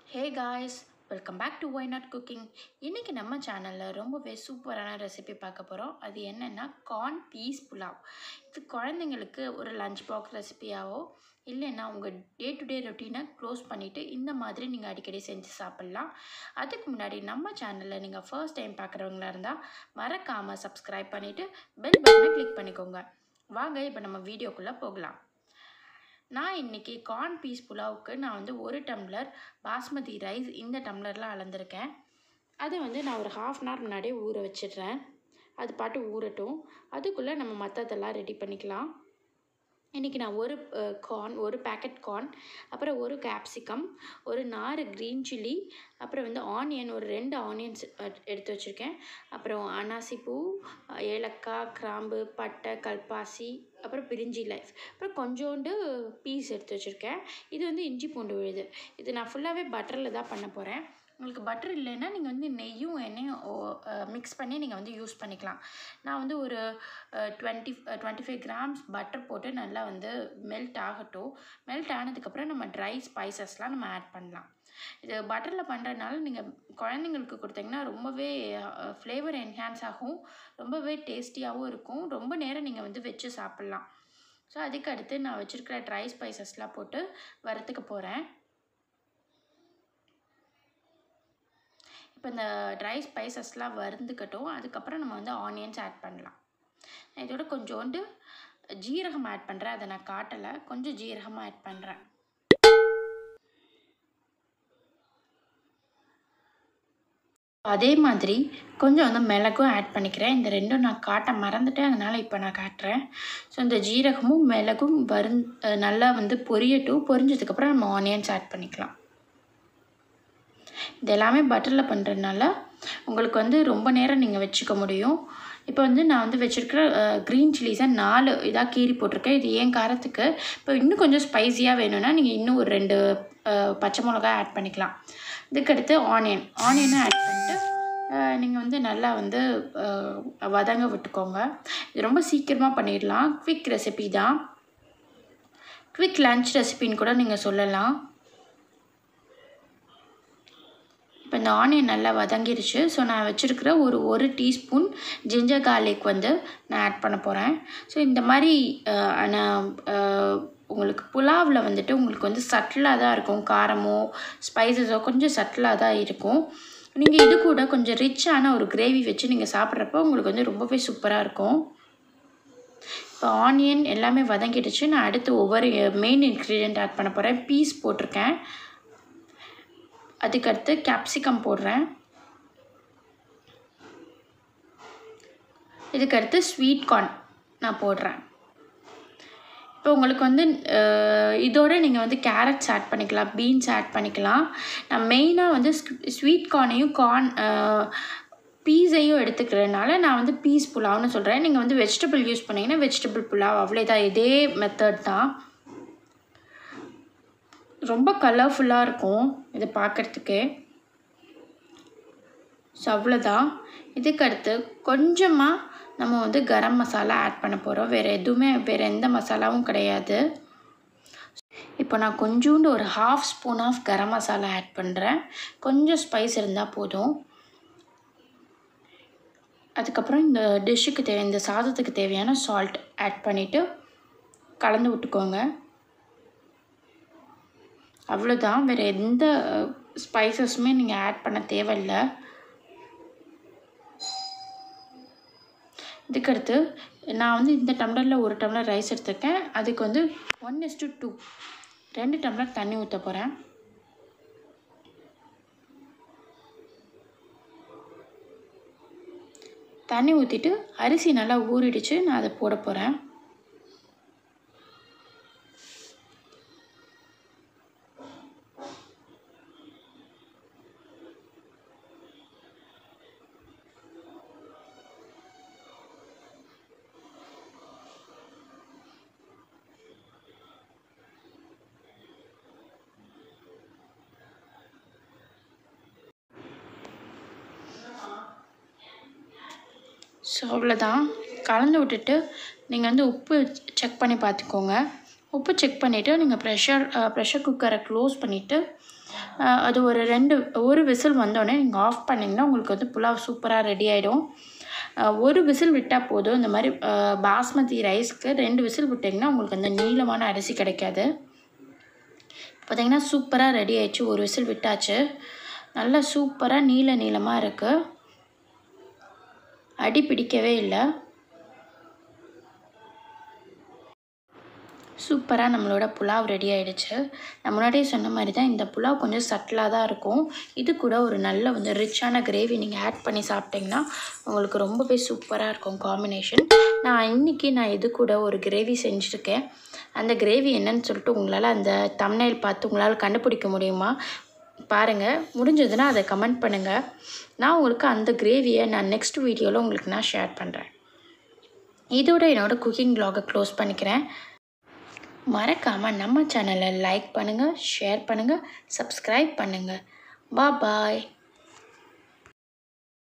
hey guys welcome back to why not cooking இன்றைக்கி நம்ம சேனலில் ரொம்பவே சூப்பரான ரெசிபி பார்க்க போகிறோம் அது என்னென்னா கார்ன் பீஸ் புலாவ் இது குழந்தைங்களுக்கு ஒரு லஞ்ச் பாக்ஸ் ரெசிபியாவோ இல்லைன்னா உங்கள் டே டு டே ரொட்டீனை க்ளோஸ் பண்ணிவிட்டு இந்த மாதிரி நீங்கள் அடிக்கடி செஞ்சு சாப்பிட்லாம் அதுக்கு முன்னாடி நம்ம சேனலில் நீங்கள் ஃபர்ஸ்ட் டைம் பார்க்குறவங்களா இருந்தால் மறக்காமல் சப்ஸ்கிரைப் பண்ணிவிட்டு பெல் பட்டனை கிளிக் பண்ணிக்கோங்க வாங்க இப்போ நம்ம வீடியோக்குள்ளே போகலாம் நான் இன்றைக்கி கார்ன் பீஸ் புலாவுக்கு நான் வந்து ஒரு டம்ளர் பாஸ்மதி ரைஸ் இந்த டம்ளரில் அளந்திருக்கேன் அதை வந்து நான் ஒரு ஹாஃப் அன் ஹவர் முன்னாடியே ஊற வச்சிடுறேன் அது பாட்டு ஊறட்டும் அதுக்குள்ளே நம்ம மற்றதெல்லாம் ரெடி பண்ணிக்கலாம் இன்றைக்கி நான் ஒரு கார்ன் ஒரு பேக்கெட் கார்ன் அப்புறம் ஒரு கேப்சிகம் ஒரு நாறு க்ரீன் சில்லி அப்புறம் வந்து ஆனியன் ஒரு ரெண்டு ஆனியன்ஸ் எடுத்து வச்சுருக்கேன் அப்புறம் அனாசி பூ ஏலக்காய் கிராம்பு பட்டை கல்பாசி அப்புறம் பிரிஞ்சி லைஃப் அப்புறம் கொஞ்சோண்டு பீஸ் எடுத்து வச்சுருக்கேன் இது வந்து இஞ்சி பூண்டு விழுது இது நான் ஃபுல்லாகவே பட்டரில் தான் பண்ண போகிறேன் உங்களுக்கு பட்டர் இல்லைன்னா நீங்கள் வந்து நெய்யும் எண்ணெயும் மிக்ஸ் பண்ணி நீங்கள் வந்து யூஸ் பண்ணிக்கலாம் நான் வந்து ஒரு twenty twenty five grams butter போட்டு நல்லா வந்து மெல்ட் ஆகட்டும் மெல்ட் ஆனதுக்கப்புறம் நம்ம ட்ரை ஸ்பைசஸ்லாம் நம்ம ஆட் பண்ணலாம் இது பட்டரில் பண்ணுறதுனால நீங்கள் குழந்தைங்களுக்கு கொடுத்தீங்கன்னா ரொம்பவே ஃப்ளேவர் என்ஹான்ஸ் ஆகும் ரொம்பவே டேஸ்டியாகவும் இருக்கும் ரொம்ப நேரம் நீங்கள் வந்து வச்சு சாப்பிட்லாம் ஸோ அதுக்கு அடுத்து நான் வச்சுருக்கிற ட்ரை ஸ்பைசஸ்லாம் போட்டு வரத்துக்கு போகிறேன் இப்போ இந்த ட்ரை ஸ்பைசஸ்லாம் வருந்துக்கட்டும் அதுக்கப்புறம் நம்ம வந்து ஆனியன்ஸ் ஆட் பண்ணலாம் இதோட கொஞ்சோண்டு ஜீரகம் ஆட் பண்ணுறேன் அதை நான் காட்டலை கொஞ்சம் ஜீரகமாக ஆட் பண்ணுறேன் அதே மாதிரி கொஞ்சம் வந்து மிளகும் ஆட் பண்ணிக்கிறேன் இந்த ரெண்டும் நான் காட்ட மறந்துட்டேன் அதனால் இப்போ நான் காட்டுறேன் ஸோ இந்த ஜீரகமும் மிளகும் வரும் நல்லா வந்து பொரியட்டும் பொரிஞ்சதுக்கப்புறம் நம்ம ஆனியன்ஸ் ஆட் பண்ணிக்கலாம் இது எல்லாமே பட்டரில் பண்ணுறதுனால உங்களுக்கு வந்து ரொம்ப நேரம் நீங்கள் வச்சுக்க முடியும் இப்போ வந்து நான் வந்து வச்சுருக்கிற க்ரீன் சில்லிஸை நாலு இதாக கீறி போட்டிருக்கேன் இது ஏன் காரத்துக்கு இப்போ இன்னும் கொஞ்சம் ஸ்பைஸியாக வேணும்னா நீங்கள் இன்னும் ஒரு ரெண்டு பச்சை மிளகா ஆட் பண்ணிக்கலாம் இதுக்கடுத்து ஆனியன் ஆனியனை ஆட் பண்ணிட்டு நீங்கள் வந்து நல்லா வந்து வதங்க விட்டுக்கோங்க இது ரொம்ப சீக்கிரமாக பண்ணிடலாம் குவிக் ரெசிபி தான் குவிக் லன்ச் ரெசிபின்னு கூட நீங்கள் சொல்லலாம் இப்போ இந்த ஆனியன் நல்லா வதங்கிருச்சு ஸோ நான் வச்சுருக்கிற ஒரு ஒரு டீஸ்பூன் ஜிஞ்சர் கார்லிக் வந்து நான் ஆட் பண்ண போகிறேன் ஸோ இந்த மாதிரி நான் உங்களுக்கு புலாவில் வந்துட்டு உங்களுக்கு வந்து சட்டிலாக தான் இருக்கும் காரமோ ஸ்பைசஸோ கொஞ்சம் சட்டிலாக தான் இருக்கும் நீங்கள் இது கூட கொஞ்சம் ரிச்சான ஒரு கிரேவி வச்சு நீங்கள் சாப்பிட்றப்போ உங்களுக்கு வந்து ரொம்பவே சூப்பராக இருக்கும் இப்போ ஆனியன் எல்லாமே வதங்கிடுச்சு நான் அடுத்து ஒவ்வொரு மெயின் இன்க்ரீடியண்ட் ஆட் பண்ண போகிறேன் பீஸ் போட்டிருக்கேன் அதுக்கடுத்து கேப்சிகம் போடுறேன் இதுக்கடுத்து ஸ்வீட் கார்ன் நான் போடுறேன் இப்போ உங்களுக்கு வந்து இதோட நீங்கள் வந்து கேரட்ஸ் ஆட் பண்ணிக்கலாம் பீன்ஸ் ஆட் பண்ணிக்கலாம் நான் மெயினாக வந்து ஸ்வீட் கார்னையும் கார்ன் பீஸையும் எடுத்துக்கிறதுனால நான் வந்து பீஸ் புலாவ்னு சொல்கிறேன் நீங்கள் வந்து வெஜிடபிள் யூஸ் பண்ணிங்கன்னா வெஜிடபிள் புலாவ் அவ்வளோதான் இதே மெத்தட் தான் ரொம்ப கலர்ஃபுல்லாக இருக்கும் இதை பார்க்குறதுக்கு ஸோ அவ்வளோதான் இதுக்கடுத்து கொஞ்சமாக நம்ம வந்து கரம் மசாலா ஆட் பண்ண போகிறோம் வேறு எதுவுமே வேறு எந்த மசாலாவும் கிடையாது இப்போ நான் கொஞ்சோண்டு ஒரு half spoon of garam masala add பண்ணுறேன் கொஞ்சம் ஸ்பைஸ் இருந்தால் போதும் அதுக்கப்புறம் இந்த டிஷ்ஷுக்கு தேவை இந்த சாதத்துக்கு தேவையான சால்ட் ஆட் பண்ணிவிட்டு கலந்து விட்டுக்கோங்க அவ்வளோதான் வேறு எந்த ஸ்பைசஸுமே நீங்கள் ஆட் பண்ண தேவையில்லை இதுக்கடுத்து நான் வந்து இந்த டம்ளரில் ஒரு டம்ளர் ரைஸ் எடுத்துருக்கேன் அதுக்கு வந்து ஒன் இஸ் டு டூ ரெண்டு டம்ளர் தண்ணி ஊற்ற போகிறேன் தண்ணி ஊற்றிட்டு அரிசி நல்லா ஊறிடுச்சு நான் அதை போட போகிறேன் ஸோ அவ்வளோதான் கலந்து விட்டுட்டு நீங்கள் வந்து உப்பு செக் பண்ணி பார்த்துக்கோங்க உப்பு செக் பண்ணிவிட்டு நீங்கள் ப்ரெஷர் ப்ரெஷர் குக்கரை க்ளோஸ் பண்ணிவிட்டு அஹ் அது ஒரு ரெண்டு ஒரு விசில் வந்தோடனே நீங்கள் ஆஃப் பண்ணிங்கன்னா உங்களுக்கு வந்து புலாவ் சூப்பராக ரெடி ஆகிடும் ஒரு விசில் விட்டால் போதும் இந்த மாதிரி அஹ், பாஸ்மதி ரைஸ்க்கு ரெண்டு விசில் விட்டிங்கன்னா உங்களுக்கு அந்த நீளமான அரிசி கிடைக்காது பார்த்தீங்கன்னா சூப்பராக ரெடி ஆயிடுச்சு ஒரு விசில் விட்டாச்சு நல்லா சூப்பராக நீல நீளமாக இருக்குது அடி பிடிக்கவே இல்லை சூப்பராக நம்மளோட புலாவ் ரெடி ஆயிடுச்சு நான் முன்னாடியே சொன்ன மாதிரி தான் இந்த புலாவ் கொஞ்சம் சட்டிலாக தான் இருக்கும் இது கூட ஒரு நல்ல வந்து ரிச்சான கிரேவி நீங்கள் ஆட் பண்ணி சாப்பிட்டிங்கன்னா உங்களுக்கு ரொம்பவே சூப்பராக இருக்கும் காம்பினேஷன் நான் இன்றைக்கி நான் இது கூட ஒரு கிரேவி செஞ்சுருக்கேன் அந்த கிரேவி என்னன்னு சொல்லிட்டு உங்களால் அந்த தம்னைல் பார்த்து உங்களால் கண்டுபிடிக்க முடியுமா பாருங்கள் முடிஞ்சதுன்னா அதை கமெண்ட் பண்ணுங்கள் நான் உங்களுக்கு அந்த கிரேவியை நான் நெக்ஸ்ட் வீடியோவில் உங்களுக்கு நான் ஷேர் பண்ணுறேன் இதோட என்னோடய குக்கிங் vlog-அ க்ளோஸ் பண்ணிக்கிறேன் மறக்காமல் நம்ம சேனலை லைக் பண்ணுங்கள் ஷேர் பண்ணுங்கள் சப்ஸ்கிரைப் பண்ணுங்கள் பா பாய்